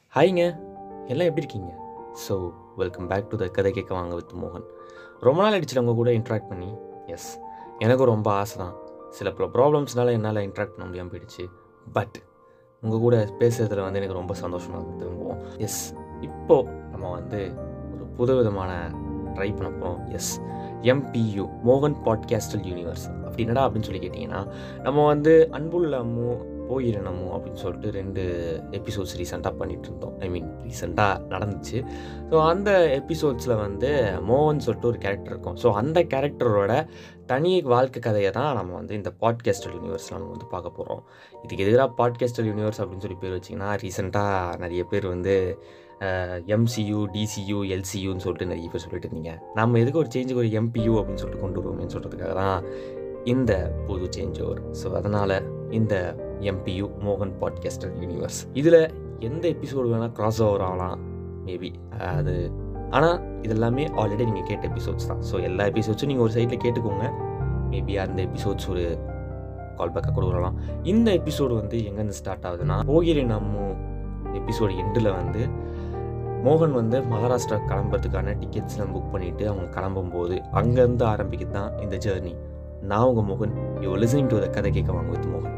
ஹாய்ங்க எல்லாம் எப்படி இருக்கீங்க so welcome back to the கதை கேட்க வாங்க வித் மோகன் ரொம்ப நாள் அடிச்சு உங்கள் கூட இன்ட்ராக்ட் பண்ணி எஸ் எனக்கும் ரொம்ப ஆசை தான் சில பல ப்ராப்ளம்ஸ்னால என்னால் இன்ட்ராக்ட் பண்ண முடியாமல் போயிடுச்சு பட் உங்கள் கூட பேசுறதுல வந்து எனக்கு ரொம்ப சந்தோஷமாக இருக்கு திரும்பவும் எஸ் இப்போது நம்ம வந்து ஒரு புது விதமான ட்ரை பண்ண போகிறோம் எஸ் எம்பியு மோகன் பாட்காஸ்டல் யூனிவர்ஸ் அப்படி என்னடா அப்படின்னு சொல்லி கேட்டிங்கன்னா நம்ம வந்து அன்புள்ளமோ போயிடணுமோ அப்படின்னு சொல்லிட்டு ரெண்டு எபிசோட்ஸ் ரீசெண்டாக பண்ணிகிட்டு இருந்தோம் ஐ மீன் ரீசெண்டாக நடந்துச்சு ஸோ அந்த எபிசோட்ஸில் வந்து மோகன் சொல்லிட்டு ஒரு கேரக்டர் இருக்கும் ஸோ அந்த கேரக்டரோட தனி வாழ்க்கை கதையை தான் நம்ம வந்து இந்த பாட்காஸ்டல் யூனிவர்ஸில் நம்ம வந்து பார்க்க போகிறோம் இதுக்கு எதிராக பாட்காஸ்டல் யூனிவர்ஸ் அப்படின்னு சொல்லி பேர் வச்சிங்கன்னா ரீசெண்டாக நிறைய பேர் வந்து எம்சியூ டிசியூ எல்சியூன்னு சொல்லிட்டு நிறைய பேர் சொல்லிட்டு இருந்தீங்க நம்ம எதுக்கு ஒரு சேஞ்சுக்கு ஒரு எம்பியூ அப்படின்னு சொல்லிட்டு கொண்டு வருவோம்னு சொல்கிறதுக்காக தான் இந்த புது சேஞ்ச் ஓவர் ஸோ அதனால் இந்த எம்பியூ மோகன் பாட்காஸ்டர் யூனிவர்ஸ் இதில் எந்த எபிசோடு வேணால் கிராஸ் ஓவர் ஆகலாம் மேபி அது ஆனால் இதெல்லாமே ஆல்ரெடி நீங்கள் கேட்ட எபிசோட்ஸ் தான் ஸோ எல்லா எபிசோட்ஸும் நீங்கள் ஒரு சைடில் கேட்டுக்கோங்க மேபி அந்த எபிசோட்ஸ் ஒரு கால் பேக்காக கூட வரலாம் இந்த எபிசோடு வந்து எங்கேருந்து ஸ்டார்ட் ஆகுதுன்னா போகிறேன் நம்ம எபிசோடு எண்டில் வந்து மோகன் வந்து மகாராஷ்டிரா கிளம்புறதுக்கான டிக்கெட்ஸ்லாம் புக் பண்ணிவிட்டு அவங்க கிளம்பும்போது அங்கேருந்து ஆரம்பிக்குது தான் இந்த ஜேர்னி நான் உங்கள் மோகன் யூ லிசனிங் டு த கதை கேட்க வாங்க வித் மோகன்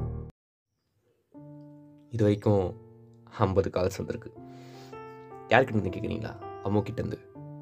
இது வரைக்கும் ஐம்பது கால்ஸ் வந்திருக்கு யாருக்கிட்ட கேட்குறீங்களா அம்மோ கிட்டேருந்து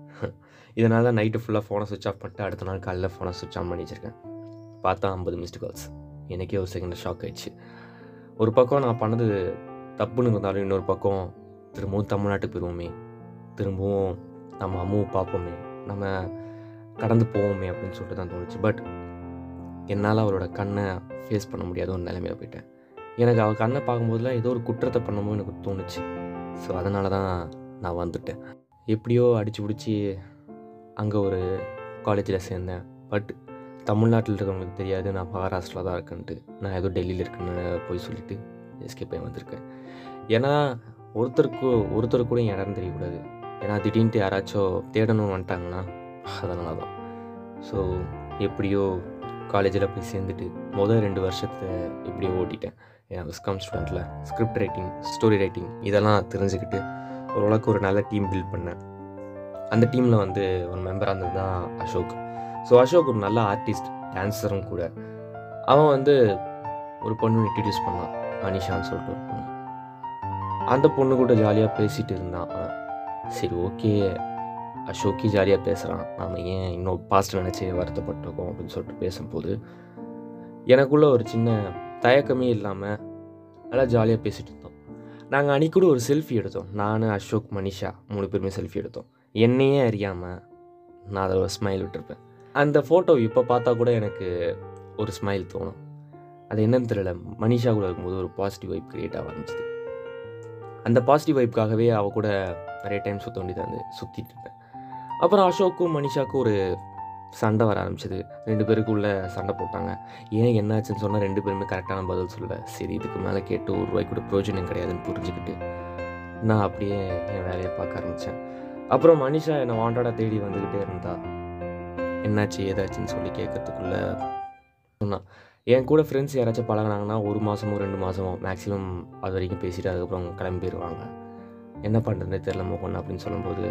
இதனால தான் நைட்டு ஃபுல்லாக ஃபோனை சுவிச் ஆஃப் பண்ணிட்டு அடுத்த நாள் காலைல ஃபோனை சுவிச் ஆன் பண்ணி வச்சுருக்கேன் பார்த்தா ஐம்பது மிஸ்டு கால்ஸ் எனக்கே ஒரு செகண்ட் ஷாக் ஆயிடுச்சு ஒரு பக்கம் நான் பண்ணது தப்புன்னு இருந்தாலும் இன்னொரு பக்கம் திரும்பவும் தமிழ்நாட்டுக்கு போயிடுவோமே திரும்பவும் நம்ம அம்மாவை பார்ப்போமே நம்ம கடந்து போவோமே அப்படின்னு சொல்லிட்டு தான் தோணுச்சு பட் என்னால் அவரோட கண்ணை ஃபேஸ் பண்ண முடியாத ஒரு நிலைமையில போயிட்டேன் எனக்கு அவள் கண்ணை பார்க்கும்போதுலாம் ஏதோ ஒரு குற்றத்தை பண்ணமோ எனக்கு தோணுச்சு ஸோ அதனால தான் நான் வந்துட்டேன் எப்படியோ அடித்து பிடிச்சி அங்கே ஒரு காலேஜில் சேர்ந்தேன் பட் தமிழ்நாட்டில் இருக்கிறவங்களுக்கு தெரியாது நான் மகாராஷ்டிரா தான் இருக்கேன்ட்டு நான் ஏதோ டெல்லியில் இருக்குன்னு போய் சொல்லிவிட்டு எஸ்கேப் ஆகி வந்திருக்கேன் ஏன்னா ஒருத்தருக்கு ஒருத்தர் கூட என் இடம் தெரியக்கூடாது ஏன்னா திடீர்னுட்டு யாராச்சும் தேடணும்னு வந்துட்டாங்கன்னா அதனால தான் ஸோ எப்படியோ காலேஜில் போய் சேர்ந்துட்டு முதல் ரெண்டு வருஷத்தை எப்படியோ ஓட்டிட்டேன் என் விஸ்காம் ஸ்டூடெண்ட்டில் ஸ்கிரிப்ட் ரைட்டிங் ஸ்டோரி ரைட்டிங் இதெல்லாம் தெரிஞ்சுக்கிட்டு ஓரளவுக்கு ஒரு நல்ல டீம் பில்ட் பண்ணேன் அந்த டீமில் வந்து ஒரு மெம்பராக இருந்தது தான் அசோக் ஸோ அசோக் ஒரு நல்ல ஆர்டிஸ்ட் டான்ஸரும் கூட அவன் வந்து ஒரு பொண்ணு இன்ட்ரடியூஸ் பண்ணான் அனிஷான்னு சொல்லிட்டு ஒரு பொண்ணு அந்த பொண்ணு கூட ஜாலியாக பேசிகிட்டு இருந்தான் அவன் சரி ஓகே அசோக்கி ஜாலியாக பேசுகிறான் நாம் ஏன் இன்னும் பாஸ்ட் நினச்சி வருத்தப்பட்டிருக்கோம் அப்படின்னு சொல்லிட்டு பேசும்போது எனக்குள்ளே ஒரு சின்ன தயக்கமே இல்லாமல் நல்லா ஜாலியாக பேசிகிட்டு இருந்தோம் நாங்கள் அன்றைக்கி கூட ஒரு செல்ஃபி எடுத்தோம் நான் அசோக் மனிஷா மூணு பேருமே செல்ஃபி எடுத்தோம் என்னையே அறியாமல் நான் அதில் ஒரு ஸ்மைல் விட்டுருப்பேன் அந்த ஃபோட்டோ இப்போ பார்த்தா கூட எனக்கு ஒரு ஸ்மைல் தோணும் அது என்னன்னு தெரியல மனிஷா கூட இருக்கும்போது ஒரு பாசிட்டிவ் வைப் க்ரியேட் ஆக ஆரம்பிச்சிது அந்த பாசிட்டிவ் வைப்புக்காகவே அவள் கூட நிறைய டைம் சுற்ற வேண்டியதாக இருந்து சுற்றிட்டு இருப்பேன் அப்புறம் அசோக்கும் மனிஷாக்கும் ஒரு சண்டை வர ஆரம்பிச்சது ரெண்டு பேருக்குள்ள சண்டை போட்டாங்க ஏன் என்னாச்சுன்னு சொன்னால் ரெண்டு பேருமே கரெக்டான பதில் சொல்லலை சரி இதுக்கு மேலே கேட்டு ஒரு ரூபாய் கூட பிரயோஜனம் கிடையாதுன்னு புரிஞ்சுக்கிட்டு நான் அப்படியே என் வேலையை பார்க்க ஆரம்பித்தேன் அப்புறம் மனிஷா என்னை வாண்டடாக தேடி வந்துக்கிட்டே இருந்தா என்னாச்சு ஏதாச்சுன்னு சொல்லி கேட்கறதுக்குள்ள சொன்னான் என் கூட ஃப்ரெண்ட்ஸ் யாராச்சும் பழகினாங்கன்னா ஒரு மாதமோ ரெண்டு மாதமோ மேக்ஸிமம் அது வரைக்கும் பேசிட்டு அதுக்கப்புறம் அவங்க கிளம்பிடுவாங்க என்ன பண்ணுறதுனே தெரில மோகன் அப்படின்னு சொல்லும்போது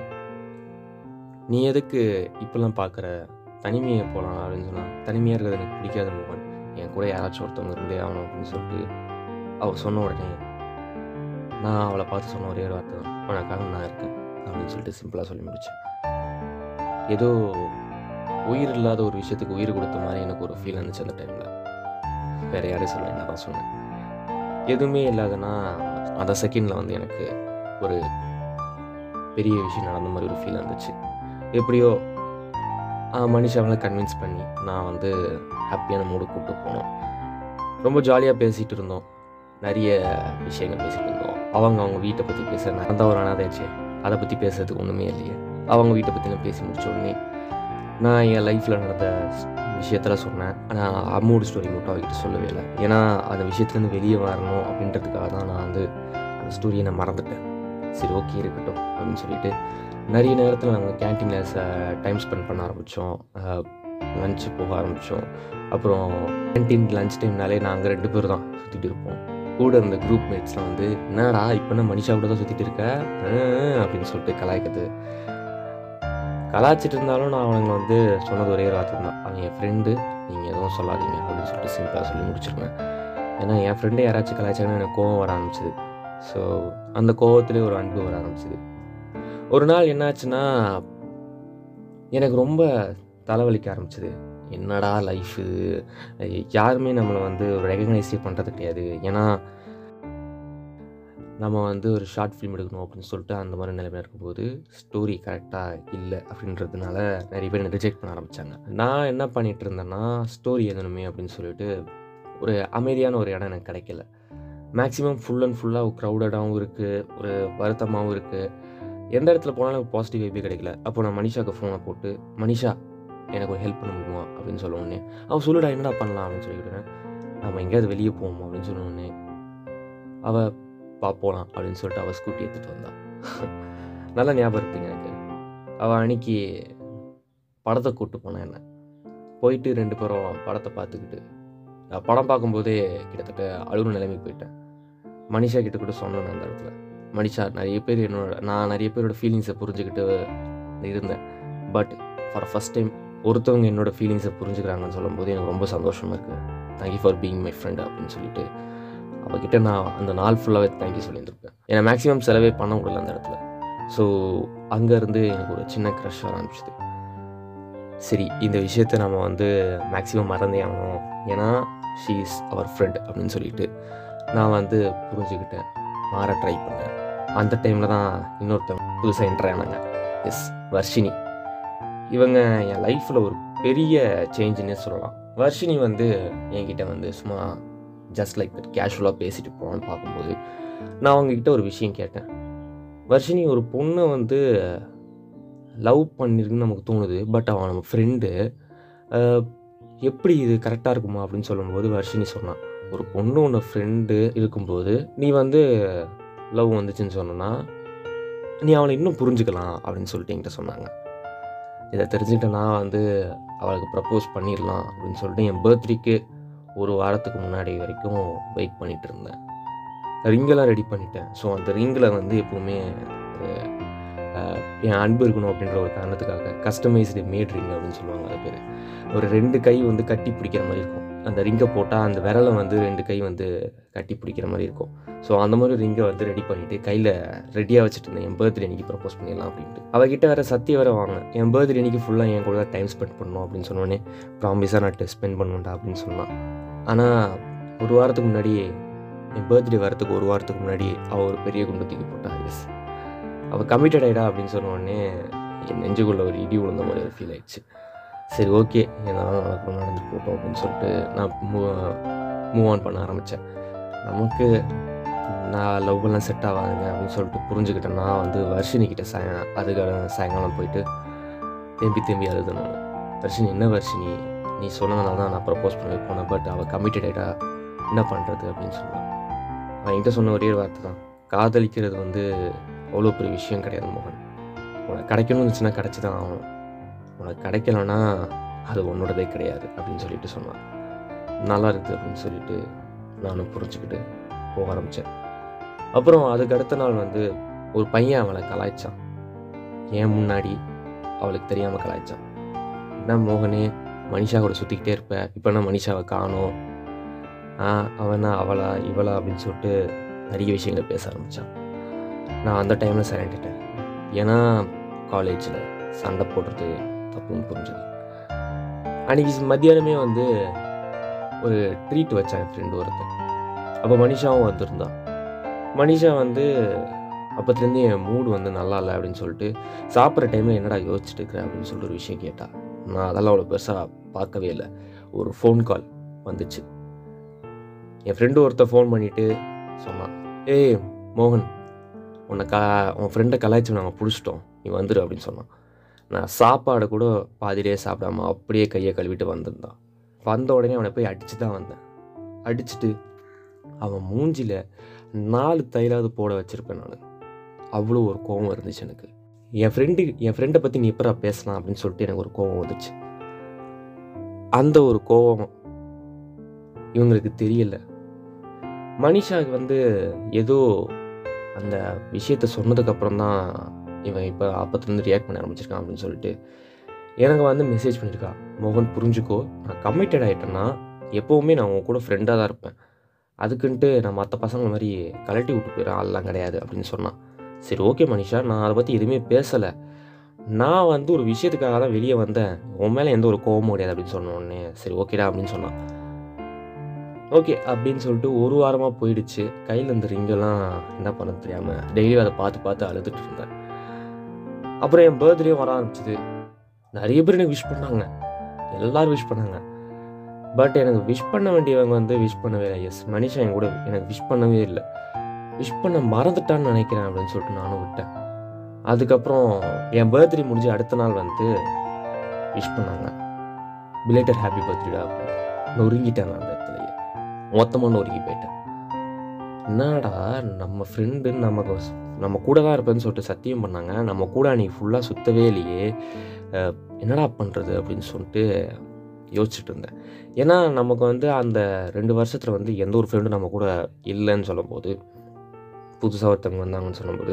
நீ எதுக்கு இப்போல்லாம் பார்க்குற தனிமையை போகலாம் அப்படின்னு சொன்னான் தனிமையாக இருக்கிறது எனக்கு பிடிக்காத மோகன் என் கூட யாராச்சும் ஒருத்தவங்க இருந்தே ஆகணும் அப்படின்னு சொல்லிட்டு அவள் சொன்ன உடனே நான் அவளை பார்த்து சொன்ன ஒரே ஒரு வார்த்தை தான் உனக்காக நான் இருக்கேன் அப்படின்னு சொல்லிட்டு சிம்பிளாக சொல்லி முடித்தேன் ஏதோ உயிர் இல்லாத ஒரு விஷயத்துக்கு உயிர் கொடுத்த மாதிரி எனக்கு ஒரு ஃபீல் இருந்துச்சு அந்த டைமில் வேறு யாரையும் சொல்ல நான் தான் சொன்னேன் எதுவுமே இல்லாதனா அந்த செகண்டில் வந்து எனக்கு ஒரு பெரிய விஷயம் நடந்த மாதிரி ஒரு ஃபீல் இருந்துச்சு எப்படியோ மனுஷாவனை கன்வின்ஸ் பண்ணி நான் வந்து ஹாப்பியான மூடு கூப்பிட்டு போனோம் ரொம்ப ஜாலியாக பேசிகிட்டு இருந்தோம் நிறைய விஷயங்கள் பேசிகிட்டு இருந்தோம் அவங்க அவங்க வீட்டை பற்றி பேச நான் தான் ஒரு அனாதாச்சு அதை பற்றி பேசுறதுக்கு ஒன்றுமே இல்லையே அவங்க வீட்டை பற்றி நான் பேசி முடிச்ச உடனே நான் என் லைஃப்பில் நடந்த விஷயத்தில் சொன்னேன் ஆனால் அம்மோட ஸ்டோரி மட்டும் அவகிட்ட சொல்லவே இல்லை ஏன்னா அந்த விஷயத்துலேருந்து வெளியே வரணும் அப்படின்றதுக்காக தான் நான் வந்து அந்த ஸ்டோரியை நான் மறந்துட்டேன் சரி ஓகே இருக்கட்டும் அப்படின்னு சொல்லிட்டு நிறைய நேரத்தில் நாங்கள் கேன்டீனில் டைம் ஸ்பெண்ட் பண்ண ஆரம்பித்தோம் லஞ்சு போக ஆரம்பித்தோம் அப்புறம் கேன்டீன் லஞ்ச் டைம்னாலே நாங்கள் ரெண்டு பேர் தான் சுற்றிட்டு இருப்போம் கூட இருந்த குரூப் மேட்ஸ்லாம் வந்து என்னடா இப்போ என்ன மனிஷா கூட தான் சுற்றிட்டு இருக்க ஆ, அப்படின்னு சொல்லிட்டு கலாய்க்கிறது கலாய்ச்சிட்டு இருந்தாலும் நான் அவனுங்களை வந்து சொன்னது ஒரே ஒரு வார்த்தை தான் அவன் என் ஃப்ரெண்டு நீங்கள் எதுவும் சொல்லாதீங்க அப்படின்னு சொல்லிட்டு சிம்பிளாக சொல்லி முடிச்சிருவேன் ஏன்னா என் ஃப்ரெண்டு யாராச்சும் கலாய்ச்சாங்கன்னா எனக்கு கோவம் வர ஆரம்பிச்சிது ஸோ அந்த கோவத்திலே ஒரு அன்பு வர ஆரம்பிச்சிது ஒரு நாள் என்னாச்சுன்னா எனக்கு ரொம்ப தலைவலிக்க ஆரம்பிச்சிது என்னடா லைஃப் இது யாருமே நம்மளை வந்து ஒரு ரெகக்னைஸே பண்ணுறது கிடையாது ஏன்னா நம்ம வந்து ஒரு ஷார்ட் ஃபிலிம் எடுக்கணும் அப்படின்னு சொல்லிட்டு அந்த மாதிரி நிலைமை இருக்கும்போது ஸ்டோரி கரெக்டாக இல்லை அப்படின்றதுனால நிறைய பேர் ரிஜெக்ட் பண்ண ஆரம்பித்தாங்க நான் என்ன பண்ணிகிட்டு இருந்தேன்னா ஸ்டோரி எழுதணுமே அப்படின்னு சொல்லிட்டு ஒரு அமைதியான ஒரு இடம் எனக்கு கிடைக்கல மேக்ஸிமம் ஃபுல் அண்ட் ஃபுல்லாக க்ரௌடடாகவும் இருக்குது ஒரு வருத்தமாகவும் இருக்குது எந்த இடத்துல போனாலும் பாசிட்டிவ் வைப்பே கிடைக்கல அப்போ நான் மனிஷாவுக்கு ஃபோனை போட்டு மனிஷா எனக்கு ஒரு ஹெல்ப் பண்ண முடியுமா அப்படின்னு சொல்ல உடனே அவன் சொல்லுடா என்னடா பண்ணலாம் அப்படின்னு சொல்லிக்கிட்டேன் நம்ம எங்கேயாவது வெளியே போவோம் அப்படின்னு சொன்ன உடனே அவள் பா போகலாம் அப்படின்னு சொல்லிட்டு அவள் ஸ்கூட்டி எடுத்துகிட்டு வந்தா நல்லா ஞாபகம் இருக்குங்க எனக்கு அவள் அன்னைக்கு படத்தை கூப்பிட்டு போனான் என்ன போயிட்டு ரெண்டு பேரும் படத்தை பார்த்துக்கிட்டு நான் படம் பார்க்கும்போதே கிட்டத்தட்ட அழுகுற நிலைமைக்கு போயிட்டேன் மனிஷா கிட்ட கூட சொன்னேன் அந்த இடத்துல மனிஷா நிறைய பேர் என்னோட நான் நிறைய பேரோட ஃபீலிங்ஸை புரிஞ்சுக்கிட்டு இருந்தேன் பட் ஃபார் ஃபஸ்ட் டைம் ஒருத்தவங்க என்னோட ஃபீலிங்ஸை புரிஞ்சுக்கிறாங்கன்னு சொல்லும்போது எனக்கு ரொம்ப சந்தோஷமாக இருக்குது thank you for being my friend அப்படின்னு சொல்லிட்டு அவகிட்ட நான் அந்த நாள் ஃபுல்லாகவே தேங்க்யூ சொல்லியிருந்திருப்பேன் ஏன்னா மேக்ஸிமம் செலவே பண்ண முடியல அந்த இடத்துல ஸோ அங்கேருந்து எனக்கு ஒரு சின்ன க்ரஷ் ஆரம்பிச்சிது சரி இந்த விஷயத்த நம்ம வந்து மேக்ஸிமம் மறந்தே ஆகணும் ஏன்னா ஷீ இஸ் அவர் ஃப்ரெண்ட் அப்படின்னு சொல்லிட்டு நான் வந்து புரிஞ்சுக்கிட்டேன் மாற ட்ரை பண்ணேன் அந்த டைமில் தான் இன்னொருத்தவங்க புதுசாக என்ட்ரு ஆனாங்க எஸ் வர்ஷினி இவங்க என் லைஃப்பில் ஒரு பெரிய சேஞ்சுன்னே சொல்லலாம் வர்ஷினி வந்து என்கிட்ட வந்து சும்மா ஜஸ்ட் லைக் தட் கேஷுவலாக பேசிட்டு போவான்னு பார்க்கும்போது நான் அவங்கக்கிட்ட ஒரு விஷயம் கேட்டேன் வர்ஷினி ஒரு பொண்ணை வந்து லவ் பண்ணிருக்குன்னு நமக்கு தோணுது பட் அவன் நம்ம ஃப்ரெண்டு எப்படி இது கரெக்டாக இருக்குமா அப்படின்னு சொல்லும்போது வர்ஷினி சொன்னான் ஒரு பொண்ணு உன்னை ஃப்ரெண்டு இருக்கும்போது நீ வந்து லவ் வந்துச்சுன்னு சொன்னோன்னா நீ அவளை இன்னும் புரிஞ்சுக்கலாம் அப்படின்னு சொல்லிட்டு என்கிட்ட சொன்னாங்க இதை தெரிஞ்சுக்கிட்டு நான் வந்து அவளுக்கு ப்ரப்போஸ் பண்ணிடலாம் அப்படின்னு சொல்லிட்டு என் பர்த்டேக்கு ஒரு வாரத்துக்கு முன்னாடி வரைக்கும் வெயிட் பண்ணிட்டு இருந்தேன் ரிங்கெல்லாம் ரெடி பண்ணிட்டேன் ஸோ அந்த ரிங்கில் வந்து எப்போவுமே ஒரு, அஹ், என் அன்பு இருக்கணும் அப்படின்ற ஒரு காரணத்துக்காக கஸ்டமைஸ்டு மேட் ரிங் அப்படின்னு சொல்லுவாங்க அது பேர் ஒரு ரெண்டு கை வந்து கட்டி பிடிக்கிற மாதிரி இருக்கும் அந்த ரிங்கை போட்டால் அந்த விரலை வந்து ரெண்டு கை வந்து கட்டி பிடிக்கிற மாதிரி இருக்கும் ஸோ அந்த மாதிரி ரிங்கை வந்து ரெடி பண்ணிவிட்டு கையில் ரெடியாக வச்சுட்டு இருந்தேன் என் பர்த்டே அன்றைக்கி ப்ரப்போஸ் பண்ணிடலாம் அப்படின்ட்டு அவகிட்ட வேறு சத்திய வேறு வாங்கினேன் என் பர்த்டே அன்றைக்கி ஃபுல்லாக என் கூட தான் டைம் ஸ்பெண்ட் பண்ணணும் அப்படின்னு சொன்னோடனே ப்ராமிஸாக நான் ஸ்பெண்ட் பண்ணுவேன்டா அப்படின்னு சொன்னான் ஆனால் ஒரு வாரத்துக்கு முன்னாடி என் பர்த்டே வரத்துக்கு ஒரு வாரத்துக்கு முன்னாடி அவள் ஒரு பெரிய குண்டு தூக்கி போட்டான் எஸ் அவள் கமிட்டட் ஆகிடா அப்படின்னு சொன்ன உடனே என் நெஞ்சுக்குள்ள ஒரு இடி விழுந்த மாதிரி ஒரு ஃபீல் ஆயிடுச்சு சரி ஓகே என்னால் நடக்கும் நடந்துட்டு போட்டோம் அப்படின்னு சொல்லிட்டு நான் மூவ் ஆன் பண்ண ஆரம்பித்தேன் நமக்கு நான் லவ் எல்லாம் செட் ஆகாதுங்க அப்படின்னு சொல்லிட்டு புரிஞ்சுக்கிட்டேன் நான் வந்து வர்ஷினிக்கிட்ட சாய அதுக்காக சாயங்காலம் போயிட்டு தேம்பி தேம்பி அழுது நான் வர்ஷினி என்ன வர்ஷினி நீ சொன்னதுனால தான் நான் ப்ரப்போஸ் பண்ணி போனேன் பட் அவள் கமிட்டட் ஆகிட்டா என்ன பண்ணுறது அப்படின்னு சொன்னான் அவன் என்கிட்ட சொன்ன ஒரே ஒரு வார்த்தை தான் காதலிக்கிறது வந்து அவ்வளோ பெரிய விஷயம் கிடையாது மோகன் உனக்கு கிடைக்கணும்னு இருந்துச்சுன்னா கிடச்சி தான் ஆகணும் உனக்கு கிடைக்கலன்னா அது உன்னோடதே கிடையாது அப்படின்னு சொல்லிட்டு சொன்னான் நல்லா இருக்குது அப்படின்னு சொல்லிட்டு நானும் புரிஞ்சுக்கிட்டு போக ஆரம்பித்தேன் அப்புறம் அதுக்கு அடுத்த நாள் வந்து ஒரு பையன் அவளை கலாய்ச்சான் ஏன் முன்னாடி அவளுக்கு தெரியாமல் கலாய்ச்சான் என்ன மோகனே மனிஷா கூட சுற்றிக்கிட்டே இருப்ப இப்போ என்ன மனிஷாவை காணோம் ஆ அவனா அவளா இவளா அப்படின்னு சொல்லிட்டு நிறைய விஷயங்களை பேச ஆரம்பித்தான் நான் அந்த டைமில் சைலண்ட்டிட்டேன் ஏன்னா காலேஜில் சண்டை போடுறது தப்புன்னு புரிஞ்சது அன்றைக்கி மத்தியானமே வந்து ஒரு ட்ரீட் வச்சான் என் ஃப்ரெண்டு ஒருத்தன் அப்போ மனிஷாவும் வந்திருந்தான் மனிஷா வந்து அப்பத்துலேருந்து என் மூடு வந்து நல்லா இல்லை அப்படின்னு சொல்லிட்டு சாப்பிட்ற டைமில் என்னடா யோசிச்சுட்டு இருக்கிற அப்படின்னு சொல்லிட்டு ஒரு விஷயம் கேட்டா நான் அதெல்லாம் அவ்வளோ பெருசாக பார்க்கவே இல்லை ஒரு ஃபோன் கால் வந்துச்சு என் ஃப்ரெண்டு ஒருத்தர் ஃபோன் பண்ணிவிட்டு சொன்னான் ஏய் மோகன் உன்னை கா உன் ஃப்ரெண்டை கலாய்ச்சி நாங்கள் பிடிச்சிட்டோம் நீ வந்துடு அப்படின்னு சொன்னான் நான் சாப்பாடை கூட பாதியிலே சாப்பிடாம அப்படியே கையை கழுவிட்டு வந்திருந்தான் வந்த உடனே அவனை போய் அடித்து தான் வந்தேன் அடிச்சுட்டு அவன் மூஞ்சில நாலு தைலாவது போட வச்சுருப்பேன் நான் அவ்வளோ ஒரு கோவம் இருந்துச்சு எனக்கு என் ஃப்ரெண்டு என் ஃப்ரெண்டை பற்றி நீ எப்பரா பேசலாம் அப்படின்னு சொல்லிட்டு எனக்கு ஒரு கோவம் வந்துச்சு அந்த ஒரு கோவம் இவங்களுக்கு தெரியல மனிஷாவுக்கு வந்து ஏதோ அந்த விஷயத்த சொன்னதுக்கப்புறம் தான் இவன் இப்போ அப்பத்துலேருந்து ரியாக்ட் பண்ண ஆரம்பிச்சிருக்கான் அப்படின்னு சொல்லிட்டு எனக்கு வந்து மெசேஜ் பண்ணியிருக்கா மோகன் புரிஞ்சுக்கோ நான் கமிட்டட் ஆகிட்டேன்னா எப்போவுமே நான் உன் கூட ஃப்ரெண்டாக தான் இருப்பேன் அதுக்குன்ட்டு நான் மற்ற பசங்க மாதிரி கலட்டி விட்டு போயிடறேன் அதெல்லாம் கிடையாது அப்படின்னு சொன்னான் சரி ஓகே மனிஷா நான் அதை பற்றி எதுவுமே பேசலை நான் வந்து ஒரு விஷயத்துக்காக தான் வெளியே வந்தேன் உன் மேலே எந்த ஒரு கோவமும் கிடையாது அப்படின்னு சொன்ன உடனே சரி ஓகேடா அப்படின்னு சொன்னான் ஓகே அப்படின்னு சொல்லிட்டு ஒரு வாரமாக போயிடுச்சு கையில் இருந்த ரிங்கெல்லாம் என்ன பண்ண தெரியாமல் டெய்லியும் அதை பார்த்து பார்த்து அழுதுட்டு இருந்தேன் அப்புறம் என் பர்த்டேயும் வர ஆரம்பிச்சிது நிறைய பேர் எனக்கு விஷ் பண்ணாங்க எல்லாரும் விஷ் பண்ணாங்க பட் எனக்கு விஷ் பண்ண வேண்டியவங்க வந்து விஷ் பண்ணவே இல்லை எஸ் மனுஷன் என் கூட எனக்கு விஷ் பண்ணவே இல்லை விஷ் பண்ண மறந்துட்டான்னு நினைக்கிறேன் அப்படின்னு சொல்லிட்டு நானும் விட்டேன் அதுக்கப்புறம் என் பர்த்டே முடிஞ்சு அடுத்த நாள் வந்து விஷ் பண்ணாங்க பிலேட்டர் ஹாப்பி பர்த்டேடா அப்படின்னு நொறுங்கிட்டேன் நான் அந்த இடத்துலயே மொத்தமாக நொறுங்கி போயிட்டேன் என்னடா நம்ம ஃப்ரெண்டு நமக்கு ஸ்- நம்ம கூட தான் இருப்பேன்னு சொல்லிட்டு சத்தியம் பண்ணாங்க நம்ம கூட அன்றைக்கி ஃபுல்லாக சுத்தவே இல்லையே அஹ், என்னடா பண்ணுறது அப்படின்னு சொல்லிட்டு யோசிச்சுட்டு இருந்தேன் ஏன்னா நமக்கு வந்து அந்த ரெண்டு வருஷத்தில் வந்து எந்த ஒரு ஃப்ரெண்டும் நம்ம கூட இல்லைன்னு சொல்லும்போது புதுசாக ஒருத்தவங்க வந்தாங்கன்னு சொல்லும்போது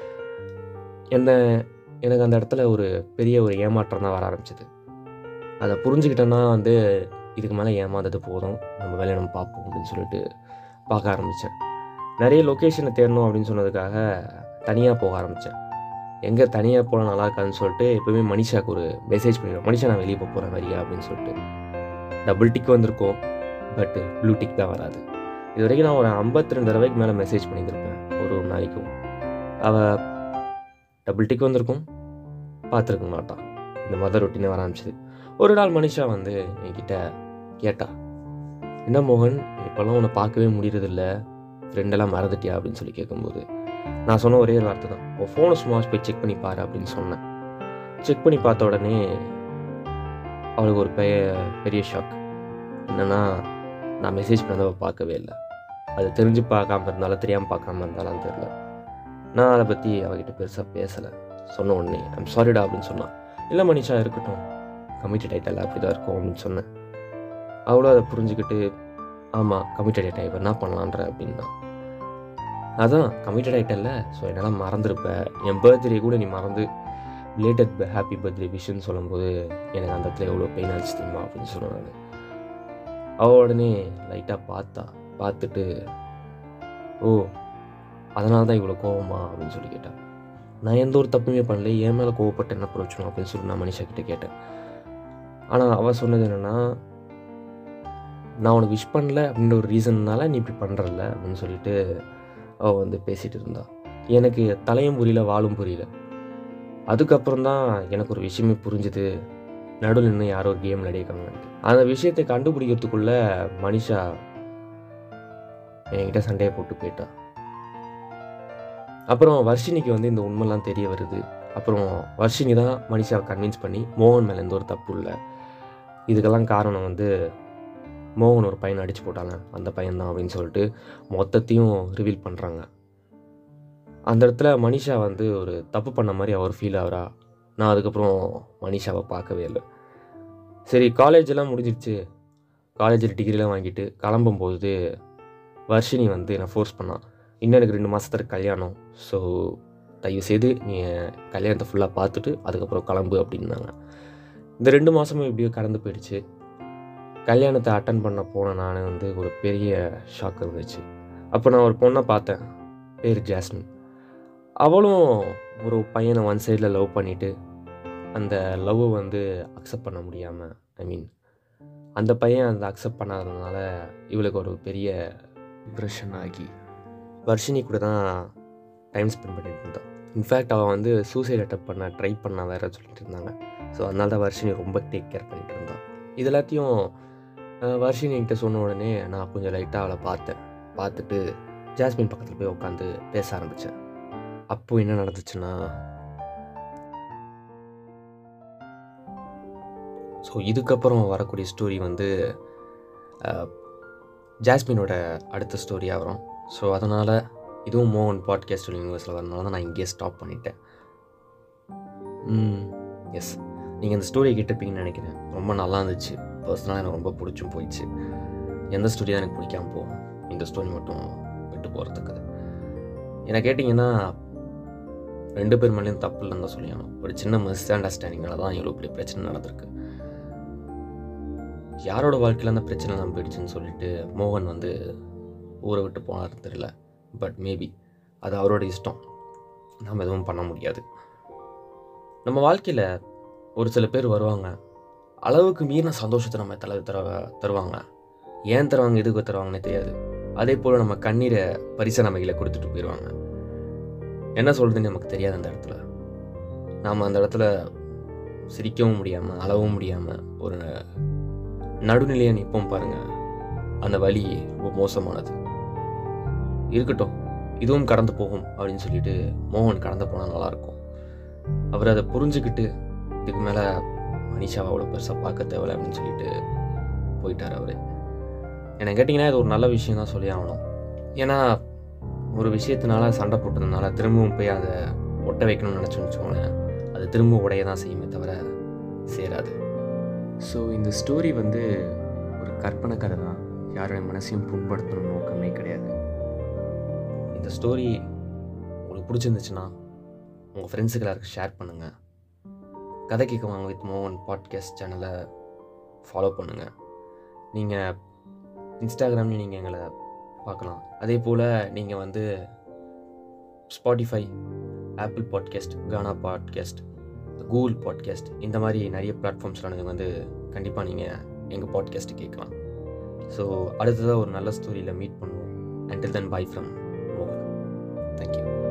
என்ன எனக்கு அந்த இடத்துல ஒரு பெரிய ஒரு ஏமாற்றம் தான் வர ஆரம்பிச்சது அதை புரிஞ்சுக்கிட்டேன்னா வந்து இதுக்கு மேலே ஏமாந்தது போதும் நம்ம வேலையை நம்ம பார்ப்போம் அப்படின்னு சொல்லிட்டு பார்க்க ஆரம்பித்தேன் நிறைய லொக்கேஷனை தேடணும் அப்படின்னு சொன்னதுக்காக தனியாக போக ஆரம்பித்தேன் எங்கே தனியாக போனால் நல்லா இருக்காதுன்னு சொல்லிட்டு எப்போவுமே மனிஷாக்கு ஒரு மெசேஜ் பண்ணிடுவோம் மனிஷா நான் வெளியே போக போகிறேன் வரியா அப்படின்னு சொல்லிட்டு டபுள் டிக் வந்திருக்கும் பட் ப்ளூ டிக் தான் வராது இது வரைக்கும் நான் ஒரு ஐம்பத்தி ரெண்டு தடவைக்கு மேலே மெசேஜ் பண்ணியிருந்திருப்பேன் ஒரு ஒரு நாளைக்கும் அவள் டபுள் டிக் வந்திருக்கும் பார்த்துருக்க மாட்டான் இந்த மதர் ரொட்டீனே வர ஆரம்பிச்சது ஒரு நாள் மனிஷா வந்து என்கிட்ட கேட்டா என்ன மோகன் இப்போல்லாம் உன்னை பார்க்கவே முடியறதில்ல ஃப்ரெண்டெல்லாம் மறந்துட்டியா அப்படின்னு சொல்லி கேட்கும்போது நான் சொன்ன ஒரே ஒரு வார்த்தை தான் உன் ஃபோனை சும்மா போய் செக் பண்ணி பாரு அப்படின்னு சொன்னேன் செக் பண்ணி பார்த்த உடனே அவளுக்கு ஒரு பெரிய பெரிய ஷாக் என்னென்னா நான் மெசேஜ் பண்ணதை பார்க்கவே இல்லை அது தெரிஞ்சு பார்க்காம இருந்தாலும் தெரியாமல் பார்க்காம இருந்தாலும் தெரில நான் அதை பற்றி அவகிட்ட பெருசாக பேசலை சொன்ன உடனே ஐம் சாரிடா அப்படின்னு சொன்னான் இல்லை மனிஷா இருக்கட்டும் கமிட்டட் ஆகிட்டல அப்படி தான் இருக்கும் அப்படின்னு சொன்னேன் அவ்வளோ அதை புரிஞ்சுக்கிட்டு ஆமாம் கமிட்டட் ஆகிட்டேன் இப்போ என்ன பண்ணலான்ற அப்படின்னா அதான் கமிட்டட் ஆகிட்டல ஸோ என்னால் மறந்துருப்ப என் பர்த்டே கூட நீ மறந்து லேட்டட் ஹாப்பி பர்த்டே விஷன்னு சொல்லும்போது எனக்கு அந்த இடத்துல எவ்வளோ பெயின் ஆச்சு தெரியுமா அப்படின்னு சொன்னேன் நான் அவள் உடனே லைட்டாக பார்த்தா பார்த்துட்டு ஓ அதனால தான் இவ்வளோ கோவமா அப்படின்னு சொல்லி கேட்டேன் நான் எந்த ஒரு தப்புமே பண்ணல என் மேலே கோவப்பட்டு என்ன பிரச்சனை அப்படின்னு சொல்லி நான் மனிஷா கிட்ட கேட்டேன் ஆனால் அவள் சொன்னது என்னென்னா நான் உனக்கு விஷ் பண்ணல அப்படின்ற ஒரு ரீசன்னால நீ இப்படி பண்ணுறல அப்படின்னு சொல்லிட்டு அவள் வந்து பேசிகிட்டு இருந்தா எனக்கு தலையும் புரியல வாலும் புரியல அதுக்கப்புறம் தான் எனக்கு ஒரு விஷயமே புரிஞ்சுது நடுவில் நின்று யாரோ ஒரு கேம் விளையாடிருக்காங்கன்ட்டு அந்த விஷயத்தை கண்டுபிடிக்கிறதுக்குள்ள மனிஷா என்கிட்ட சண்டையை போட்டு போயிட்டா அப்புறம் வர்ஷினிக்கு வந்து இந்த உண்மைலாம் தெரிய வருது அப்புறம் வர்ஷினி தான் மனிஷாவை கன்வின்ஸ் பண்ணி மோகன் மேலே எந்த ஒரு தப்பு இல்லை இதுக்கெல்லாம் காரணம் வந்து மோகன் ஒரு பையனை அடிச்சு போட்டாங்க அந்த பையன்தான் அப்படின்னு சொல்லிட்டு மொத்தத்தையும் ரிவீல் பண்ணுறாங்க அந்த இடத்துல மனிஷா வந்து ஒரு தப்பு பண்ண மாதிரி அவர் ஃபீல் ஆகிறா நான் அதுக்கப்புறம் மனிஷாவை பார்க்கவே இல்லை சரி காலேஜ் எல்லாம் முடிஞ்சிருச்சு காலேஜில் டிகிரிலாம் வாங்கிட்டு கிளம்பும்போது வர்ஷினி வந்து என்னை ஃபோர்ஸ் பண்ணான் இன்னும் எனக்கு ரெண்டு மாதத்துல கல்யாணம் ஸோ தயவு செய்து நீ என் கல்யாணத்தை ஃபுல்லாக பார்த்துட்டு அதுக்கப்புறம் கிளம்பு அப்படின்னாங்க இந்த ரெண்டு மாதமும் எப்படியோ கடந்து போயிடுச்சு கல்யாணத்தை அட்டன் பண்ண போன நான் வந்து ஒரு பெரிய ஷாக் இருந்துச்சு அப்போ நான் ஒரு பொண்ணை பார்த்தேன் பேர் ஜாஸ்மின் அவளும் ஒரு பையனை ஒன் சைடில் லவ் பண்ணிவிட்டு அந்த லவ்வை வந்து அக்செப்ட் பண்ண முடியாமல் ஐ மீன் அந்த பையன் அதை அக்செப்ட் பண்ணாததுனால இவளுக்கு ஒரு பெரிய டிப்ரெஷன் ஆகி வர்ஷினி கூட தான் டைம் ஸ்பெண்ட் பண்ணிட்டு இருந்தான் இன்ஃபேக்ட் அவள் வந்து சூசைட் அட்டம் பண்ண ட்ரை பண்ண வேற சொல்லிட்டு இருந்தாங்க ஸோ அதனால தான் வர்ஷினி ரொம்ப டேக் கேர் பண்ணிட்டு இருந்தான் இது எல்லாத்தையும் அஹ், வர்ஷினி என்கிட்ட சொன்ன உடனே நான் கொஞ்சம் லைட்டாக அவளை பார்த்தேன் பார்த்துட்டு ஜாஸ்மின் பக்கத்தில் போய் உட்காந்து பேச ஆரம்பித்தேன் அப்போ என்ன நடந்துச்சுன்னா ஸோ இதுக்கப்புறம் வரக்கூடிய ஸ்டோரி வந்து அஹ், ஜாஸ்மினோட அடுத்த ஸ்டோரியாக வரும் ஸோ அதனால் இதுவும் மோகன் பாட்காஸ்ட் யூனிவர்ஸில் வரனால தான் நான் இங்கேயே ஸ்டாப் பண்ணிட்டேன் எஸ் நீங்கள் இந்த ஸ்டோரியை கேட்டிருப்பீங்கன்னு நினைக்கிறேன் ரொம்ப நல்லா இருந்துச்சு பர்சனலாக எனக்கு ரொம்ப பிடிச்சும் போயிடுச்சு எந்த ஸ்டோரி தான் எனக்கு பிடிக்காம போகும் இந்த ஸ்டோரி மட்டும் விட்டு போகிறதுக்கு என்னை கேட்டிங்கன்னா ரெண்டு பேர் மேலேயும் தப்பு இல்லைன்னு தான் சொல்லியானோம் ஒரு சின்ன மிஸ் அண்டர்ஸ்டாண்டிங்னால தான் இவ்வளோ பெரிய பிரச்சனை நடந்திருக்கு யாரோட வாழ்க்கையில் அந்த பிரச்சனை தான் போயிடுச்சுன்னு சொல்லிட்டு மோகன் வந்து ஊரை விட்டு போனார் தெரியல பட் மேபி அது அவரோட இஷ்டம் நம்ம எதுவும் பண்ண முடியாது நம்ம வாழ்க்கையில் ஒரு சில பேர் வருவாங்க அளவுக்கு மீறின சந்தோஷத்தை நம்ம தலை தர தருவாங்க ஏன் தருவாங்க எதுக்கு தருவாங்கன்னே தெரியாது அதே போல் நம்ம கண்ணீரை பரிசை நம்ம கையில் கொடுத்துட்டு போயிடுவாங்க என்ன சொல்கிறதுன்னு நமக்கு தெரியாது அந்த இடத்துல நாம் அந்த இடத்துல சிரிக்கவும் முடியாமல் அளவும் முடியாமல் ஒரு நடுநிலையாக நிற்போம் பாருங்கள் அந்த வலி ரொம்ப மோசமானது இருக்கட்டும் இதுவும் கடந்து போகும் அப்படின்னு சொல்லிட்டு மோகன் கடந்து போனால் நல்லாயிருக்கும் அவர் அதை புரிஞ்சுக்கிட்டு இதுக்கு மேலே மனிஷாவை அவ்வளோ பெருசாக பார்க்க தேவையில்ல அப்படின்னு சொல்லிட்டு போயிட்டார் அவர் என்னை கேட்டிங்கன்னா இது ஒரு நல்ல விஷயம் தான் சொல்லி ஆகணும் ஏன்னா ஒரு விஷயத்தினால சண்டை போட்டதுனால திரும்பவும் போய் அதை ஒட்ட வைக்கணும்னு நினச்சோன்னு வச்சுக்கோங்களேன் அது திரும்ப உடைய தான் செய்யுமே தவிர சேராது ஸோ இந்த ஸ்டோரி வந்து ஒரு கற்பனை கதை தான் யாருடைய மனசையும் புண்படுத்தணும் நோக்கமே கிடையாது இந்த ஸ்டோரி உங்களுக்கு பிடிச்சிருந்துச்சுன்னா உங்கள் ஃப்ரெண்ட்ஸுக்கு எல்லாருக்கும் ஷேர் பண்ணுங்கள் கதை கேட்க வாங்க வித் மோகன் பாட்காஸ்ட் சேனலை ஃபாலோ பண்ணுங்கள் நீங்கள் இன்ஸ்டாகிராம்லேயும் நீங்கள் எங்களை பார்க்கலாம் அதே போல் நீங்கள் வந்து Spotify Apple podcast Gaana podcast Google podcast இந்த மாதிரி நிறைய பிளாட்ஃபார்ம்ஸில் நீங்கள் வந்து கண்டிப்பாக நீங்கள் எங்கள் பாட்காஸ்ட்டு கேட்கலாம் ஸோ அடுத்ததாக ஒரு நல்ல ஸ்டோரியில் மீட் பண்ணுவோம் அண்டில் தென் பை ஃப்ரம் மோகன் தேங்க்யூ